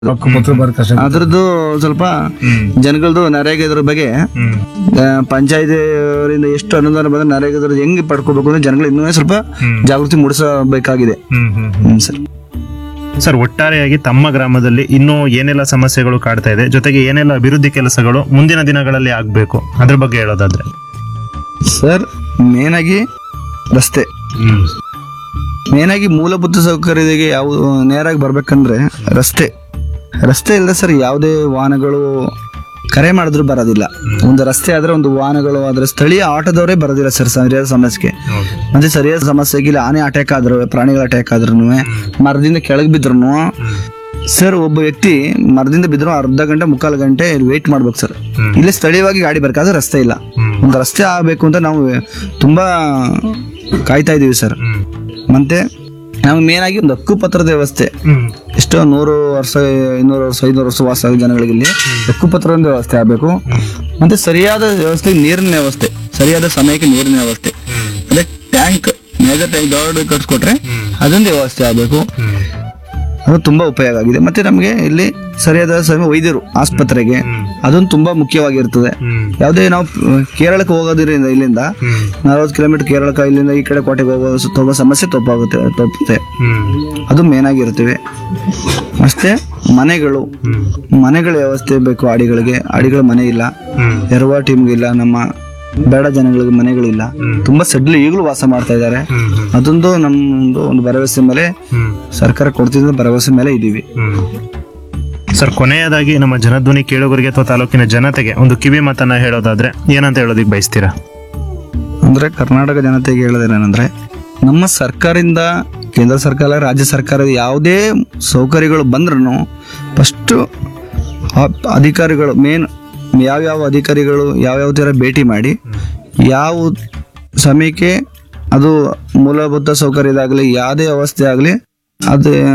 ಹಕ್ಕುಪತ್ರ ಬರ ಕಷ್ಟ ಅದ್ರದ್ದು ಸ್ವಲ್ಪ ಜನಗಳದ್ದು ನರೇಗಾ ಇದ್ರ ಬಗ್ಗೆ ಹ್ಮ್ ಪಂಚಾಯತಿ ಅವರಿಂದ ಎಷ್ಟು ಅನುದಾನ ಬಂದ್ರೆ ನರೇಗಾ ಇದ್ರ ಹೆಂಗ್ ಪಡ್ಕೋಬೇಕು ಅಂದ್ರೆ ಜನಗಳು ಇನ್ನೂ ಸ್ವಲ್ಪ ಜಾಗೃತಿ ಮೂಡಿಸಬೇಕಾಗಿದೆ ಹ್ಮ್ ಹ್ಮ್ ಹ್ಮ್ ಸರ್ ಸರ್ ಒಟ್ಟಾರೆಯಾಗಿ ತಮ್ಮ ಗ್ರಾಮದಲ್ಲಿ ಇನ್ನೂ ಏನೆಲ್ಲ ಸಮಸ್ಯೆಗಳು ಕಾಡ್ತಾ ಇದೆ ಜೊತೆಗೆ ಏನೆಲ್ಲ ಅಭಿವೃದ್ಧಿ ಕೆಲಸಗಳು ಮುಂದಿನ ದಿನಗಳಲ್ಲಿ ಆಗ್ಬೇಕು ಅದ್ರ ಬಗ್ಗೆ ಹೇಳೋದಾದ್ರೆ ಸರ್ ಮೇನ್ ಆಗಿ ರಸ್ತೆ ಮೇನ್ ಆಗಿ ಮೂಲಭೂತ ಸೌಕರ್ಯಕ್ಕೆ ಯಾವ ನೇರಾಗಿ ಬರ್ಬೇಕಂದ್ರೆ ರಸ್ತೆ ರಸ್ತೆ ಇಲ್ಲದೆ ಸರ್ ಯಾವುದೇ ವಾಹನಗಳು ಕರೆ ಮಾಡಿದ್ರು ಬರೋದಿಲ್ಲ ಒಂದು ರಸ್ತೆ ಆದ್ರೆ ಒಂದು ವಾಹನಗಳು ಆದ್ರೆ ಸ್ಥಳೀಯ ಆಟೋದವರೇ ಬರೋದಿಲ್ಲ ಸರ್ ಸರಿಯಾದ ಸಮಸ್ಯೆಗೆ ಮತ್ತೆ ಸರಿಯಾದ ಸಮಸ್ಯೆಗೆ ಇಲ್ಲಿ ಆನೆ ಅಟ್ಯಾಕ್ ಆದ್ರು ಪ್ರಾಣಿಗಳ ಅಟ್ಯಾಕ್ ಆದ್ರೂ ಮರದಿಂದ ಕೆಳಗೆ ಬಿದ್ರು ಸರ್ ಒಬ್ಬ ವ್ಯಕ್ತಿ ಮರದಿಂದ ಬಿದ್ರು ಅರ್ಧ ಗಂಟೆ ಮುಕ್ಕಾಲು ಗಂಟೆ ವೇಟ್ ಮಾಡ್ಬೇಕು ಸರ್ ಇಲ್ಲಿ ಸ್ಥಳೀಯವಾಗಿ ಗಾಡಿ ಬೇಕಾದ್ರೆ ರಸ್ತೆ ಇಲ್ಲ ಒಂದು ರಸ್ತೆ ಆಗಬೇಕು ಅಂತ ನಾವು ತುಂಬಾ ಕಾಯ್ತಾ ಇದೀವಿ ಸರ್ ಮತ್ತೆ ನಮ್ಗೆ ಮೇನ್ ಆಗಿ ಒಂದು ಹಕ್ಕುಪತ್ರದ ವ್ಯವಸ್ಥೆ ಎಷ್ಟೋ ನೂರು ವರ್ಷ ಇನ್ನೂರು ವರ್ಷ ಐನೂರು ವರ್ಷ ವಾಸ ಆಗೋ ಜನಗಳಿಗೆ ಇಲ್ಲಿ ಹಕ್ಕುಪತ್ರದ ಒಂದು ವ್ಯವಸ್ಥೆ ಆಗಬೇಕು ಮತ್ತೆ ಸರಿಯಾದ ವ್ಯವಸ್ಥೆ ನೀರಿನ ವ್ಯವಸ್ಥೆ ಸರಿಯಾದ ಸಮಯಕ್ಕೆ ನೀರಿನ ವ್ಯವಸ್ಥೆ ಅದೇ ಟ್ಯಾಂಕ್ ಮೇಜರ್ ಟ್ಯಾಂಕ್ ದೊಡ್ಡ ಕಟ್ಸ್ಕೊಟ್ರೆ ಅದೊಂದು ವ್ಯವಸ್ಥೆ ಆಗಬೇಕು ಅದು ತುಂಬಾ ಉಪಯೋಗ ಆಗಿದೆ ಮತ್ತೆ ನಮಗೆ ಇಲ್ಲಿ ಸರಿಯಾದ ಸಮಯ ವೈದ್ಯರು ಆಸ್ಪತ್ರೆಗೆ ಅದೊಂದು ತುಂಬಾ ಮುಖ್ಯವಾಗಿರ್ತದೆ ಯಾವುದೇ ನಾವು ಅಹ್, ಕೇರಳಕ್ಕೆ ಹೋಗೋದ್ರಿಂದ ಇಲ್ಲಿಂದ ನಲವತ್ತು ಕಿಲೋಮೀಟರ್ ಕೇರಳಕ್ಕೆ ಇಲ್ಲಿಂದ ಈ ಕಡೆ ಕೋಟೆಗೆ ಹೋಗೋ ಸ- ತುಂಬಾ ಸಮಸ್ಯೆ ತಪ್ಪಾಗುತ್ತೆ ತಪ್ಪುತ್ತೆ ಅದು ಮೇನ್ ಆಗಿರ್ತವೆ ಅಷ್ಟೇ ಮನೆಗಳು ಮನೆಗಳ ವ್ಯವಸ್ಥೆ ಬೇಕು ಆಡಿಗಳಿಗೆ ಆಡಿಗಳ ಮನೆ ಇಲ್ಲ ಎರವ ಟೀಮ್ಗೆ ಇಲ್ಲ ನಮ್ಮ ಬೇಡ ಜನಗಳಿಗೆ ಮನೆಗಳಿಲ್ಲ ತುಂಬಾ ಸಡ್ಲು ಈಗಲೂ ವಾಸ ಮಾಡ್ತಾ ಇದ್ದಾರೆ ಅದೊಂದು ನಮ್ಮೊಂದು ಒಂದು ಭರವಸೆ ಮೇಲೆ ಸರ್ಕಾರ ಕೊಡ್ತಿದ್ದ ಭರವಸೆ ಮೇಲೆ ಇದೀವಿ ಸರ್ ಕೊನೆಯದಾಗಿ ನಮ್ಮ ಜನಧ್ವನಿ ಕೇಳುಗರಿಗೆ ಅಥವಾ ತಾಲೂಕಿನ ಜನತೆಗೆ ಒಂದು ಕಿವಿ ಮಾತನ್ನ ಹೇಳೋದಾದ್ರೆ ಏನಂತ ಹೇಳೋದಿಕ್ ಬಯಸ್ತೀರಾ ಅಂದ್ರೆ ಕರ್ನಾಟಕ ಜನತೆಗೆ ಹೇಳೋದೇನಂದ್ರೆ ನಮ್ಮ ಸರ್ಕಾರದಿಂದ ಕೇಂದ್ರ ಸರ್ಕಾರ ರಾಜ್ಯ ಸರ್ಕಾರದ ಯಾವುದೇ ಸೌಕರ್ಯಗಳು ಬಂದ್ರೂ ಫಸ್ಟು ಅಧಿಕಾರಿಗಳು ಮೇನ್ ಯಾವ್ಯಾವ ಅಧಿಕಾರಿಗಳು ಯಾವ್ಯಾವ ಥರ ಭೇಟಿ ಮಾಡಿ ಯಾವ ಸಮಯಕ್ಕೆ ಅದು ಮೂಲಭೂತ ಸೌಕರ್ಯದಾಗಲಿ ಯಾವುದೇ ವ್ಯವಸ್ಥೆ ಆಗಲಿ ಅದು ಆ,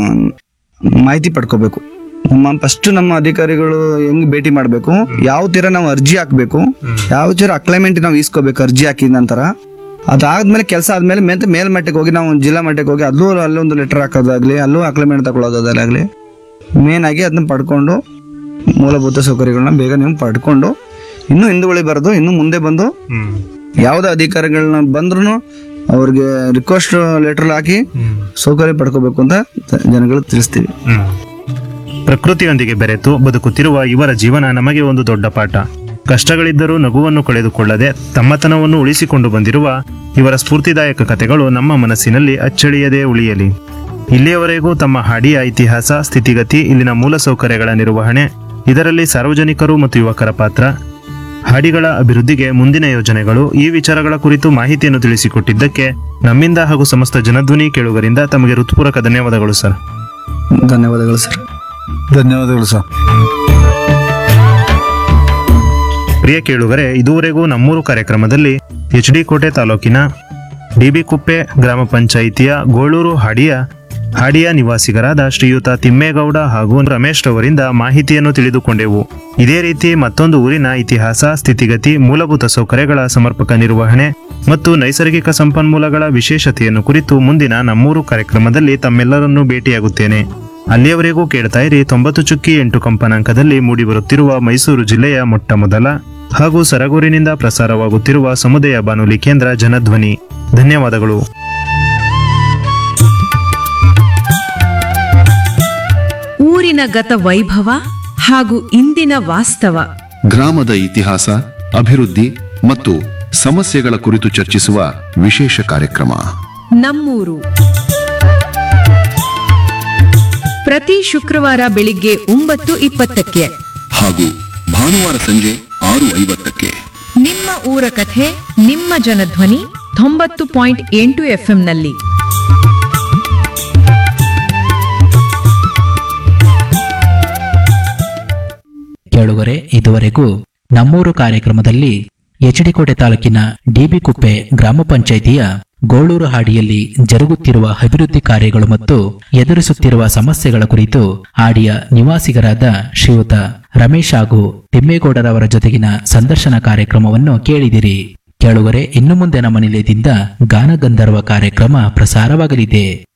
ಮಾಹಿತಿ ಪಡ್ಕೋಬೇಕು ನಮ್ಮ ಫಸ್ಟ್ ನಮ್ಮ ಅಧಿಕಾರಿಗಳು ಹೆಂಗ್ ಭೇಟಿ ಮಾಡಬೇಕು ಯಾವ ತೀರ ನಾವು ಅರ್ಜಿ ಹಾಕ್ಬೇಕು ಯಾವ ತೀರ ಅಕ್ಲೈಮೆಂಟ್ ನಾವು ಇಸ್ಕೋಬೇಕು ಅರ್ಜಿ ಹಾಕಿದ ನಂತರ ಅದಾದ್ಮೇಲೆ ಕೆಲಸ ಆದ್ಮೇಲೆ ಮತ್ತೆ ಮೇಲ್ಮಟ್ಟಕ್ಕೆ ಹೋಗಿ ನಾವು ಜಿಲ್ಲಾ ಮಟ್ಟಕ್ಕೆ ಹೋಗಿ ಅಲ್ಲೂ ಅಲ್ಲೊಂದು ಲೆಟರ್ ಹಾಕೋದಾಗ್ಲಿ ಅಲ್ಲೂ ಅಕ್ಲೈಮೆಂಟ್ ತಗೊಳ್ಳೋದಾಗಲಿ ಮೇನ್ ಆಗಿ ಅದನ್ನ ಪಡ್ಕೊಂಡು ಮೂಲಭೂತ ಸೌಕರ್ಯಗಳನ್ನ ಬೇಗ ನೀವು ಪಡ್ಕೊಂಡು ಇನ್ನೂ ಹಿಂದುಗಳಿ ಬರೋದು ಇನ್ನು ಮುಂದೆ ಬಂದು ಯಾವುದೇ ಅಧಿಕಾರಿಗಳನ್ನ ಬಂದ್ರು ಅವ್ರಿಗೆ ರಿಕ್ವೆಸ್ಟ್ ಲೆಟರ್ ಹಾಕಿ ಸೌಕರ್ಯ ಪಡ್ಕೋಬೇಕು ಅಂತ ಜನಗಳು ತಿಳಿಸ್ತೀವಿ ಪ್ರಕೃತಿಯೊಂದಿಗೆ ಬೆರೆತು ಬದುಕುತ್ತಿರುವ ಇವರ ಜೀವನ ನಮಗೆ ಒಂದು ದೊಡ್ಡ ಪಾಠ ಕಷ್ಟಗಳಿದ್ದರೂ ನಗುವನ್ನು ಕಳೆದುಕೊಳ್ಳದೆ ತಮ್ಮತನವನ್ನು ಉಳಿಸಿಕೊಂಡು ಬಂದಿರುವ ಇವರ ಸ್ಫೂರ್ತಿದಾಯಕ ಕಥೆಗಳು ನಮ್ಮ ಮನಸ್ಸಿನಲ್ಲಿ ಅಚ್ಚಳಿಯದೇ ಉಳಿಯಲಿ ಇಲ್ಲಿಯವರೆಗೂ ತಮ್ಮ ಹಾಡಿಯ ಇತಿಹಾಸ ಸ್ಥಿತಿಗತಿ ಇಲ್ಲಿನ ಮೂಲಸೌಕರ್ಯಗಳ ನಿರ್ವಹಣೆ ಇದರಲ್ಲಿ ಸಾರ್ವಜನಿಕರು ಮತ್ತು ಯುವಕರ ಪಾತ್ರ ಹಾಡಿಗಳ ಅಭಿವೃದ್ಧಿಗೆ ಮುಂದಿನ ಯೋಜನೆಗಳು ಈ ವಿಚಾರಗಳ ಕುರಿತು ಮಾಹಿತಿಯನ್ನು ತಿಳಿಸಿಕೊಟ್ಟಿದ್ದಕ್ಕೆ ನಮ್ಮಿಂದ ಹಾಗೂ ಸಮಸ್ತ ಜನಧ್ವನಿ ಕೇಳುಗರಿಂದ ತಮಗೆ ಹೃತ್ಪೂರ್ವಕ ಧನ್ಯವಾದಗಳು ಸರ್ ಧನ್ಯವಾದಗಳು ಸರ್ ಧನ್ಯವಾದಗಳು ಸರ್ ಪ್ರಿಯ ಕೇಳುಗರೆ ಇದುವರೆಗೂ ನಮ್ಮೂರು ಕಾರ್ಯಕ್ರಮದಲ್ಲಿ ಎಚ್ ಡಿ ಕೋಟೆ ತಾಲೂಕಿನ ಡಿಬಿ ಕುಪ್ಪೆ ಗ್ರಾಮ ಪಂಚಾಯಿತಿಯ ಗೋಳೂರು ಹಾಡಿಯ ಹಾಡಿಯ ನಿವಾಸಿಗರಾದ ಶ್ರೀಯುತ ತಿಮ್ಮೇಗೌಡ ಹಾಗೂ ರಮೇಶ್ ರವರಿಂದ ಮಾಹಿತಿಯನ್ನು ತಿಳಿದುಕೊಂಡೆವು ಇದೇ ರೀತಿ ಮತ್ತೊಂದು ಊರಿನ ಇತಿಹಾಸ ಸ್ಥಿತಿಗತಿ ಮೂಲಭೂತ ಸೌಕರ್ಯಗಳ ಸಮರ್ಪಕ ನಿರ್ವಹಣೆ ಮತ್ತು ನೈಸರ್ಗಿಕ ಸಂಪನ್ಮೂಲಗಳ ವಿಶೇಷತೆಯನ್ನು ಕುರಿತು ಮುಂದಿನ ನಮ್ಮೂರು ಕಾರ್ಯಕ್ರಮದಲ್ಲಿ ತಮ್ಮೆಲ್ಲರನ್ನೂ ಭೇಟಿಯಾಗುತ್ತೇನೆ ಅಲ್ಲಿಯವರೆಗೂ ಕೇಳ್ತಾ ಇರಿ ತೊಂಬತ್ತು ಚುಕ್ಕಿ ಎಂಟು ಕಂಪನಾಂಕದಲ್ಲಿ ಮೂಡಿಬರುತ್ತಿರುವ ಮೈಸೂರು ಜಿಲ್ಲೆಯ ಮೊಟ್ಟ ಮೊದಲ ಹಾಗೂ ಸರಗೂರಿನಿಂದ ಪ್ರಸಾರವಾಗುತ್ತಿರುವ ಸಮುದಾಯ ಬಾನುಲಿ ಕೇಂದ್ರ ಜನಧ್ವನಿ ಧನ್ಯವಾದಗಳು ಊರಿನ ಗತ ವೈಭವ ಹಾಗೂ ಇಂದಿನ ವಾಸ್ತವ ಗ್ರಾಮದ ಇತಿಹಾಸ ಅಭಿವೃದ್ಧಿ ಮತ್ತು ಸಮಸ್ಯೆಗಳ ಕುರಿತು ಚರ್ಚಿಸುವ ವಿಶೇಷ ಕಾರ್ಯಕ್ರಮ ನಮ್ಮೂರು ಪ್ರತಿ ಶುಕ್ರವಾರ ಬೆಳಿಗ್ಗೆ ಒಂಬತ್ತು ಇಪ್ಪತ್ತಕ್ಕೆ ಹಾಗೂ ಭಾನುವಾರ ಸಂಜೆ ಆರು ಐವತ್ತಕ್ಕೆ ನಿಮ್ಮ ಊರ ಕಥೆ ನಿಮ್ಮ ಜನಧ್ವನಿ ತೊಂಬತ್ತು ಪಾಯಿಂಟ್ ಎಂಟು ಎಫ್ಎಂನಲ್ಲಿ ಕೇಳುವರೆ ಇದುವರೆಗೂ ನಮ್ಮೂರು ಕಾರ್ಯಕ್ರಮದಲ್ಲಿ ಎಚ್ಡಿಕೋಟೆ ತಾಲೂಕಿನ ಡಿಬಿ ಕುಪ್ಪೆ ಗ್ರಾಮ ಪಂಚಾಯಿತಿಯ ಗೋಳೂರು ಹಾಡಿಯಲ್ಲಿ ಜರುಗುತ್ತಿರುವ ಅಭಿವೃದ್ಧಿ ಕಾರ್ಯಗಳು ಮತ್ತು ಎದುರಿಸುತ್ತಿರುವ ಸಮಸ್ಯೆಗಳ ಕುರಿತು ಹಾಡಿಯ ನಿವಾಸಿಗರಾದ ಶ್ರೀಯುತ ರಮೇಶ್ ಹಾಗೂ ತಿಮ್ಮೇಗೌಡರವರ ಜೊತೆಗಿನ ಸಂದರ್ಶನ ಕಾರ್ಯಕ್ರಮವನ್ನು ಕೇಳಿದಿರಿ ಕೇಳುವರೆ ಇನ್ನು ಮುಂದೆ ನಮ್ಮ ನಿಲಯದಿಂದ ಗಾನಗಂಧರ್ವ ಕಾರ್ಯಕ್ರಮ ಪ್ರಸಾರವಾಗಲಿದೆ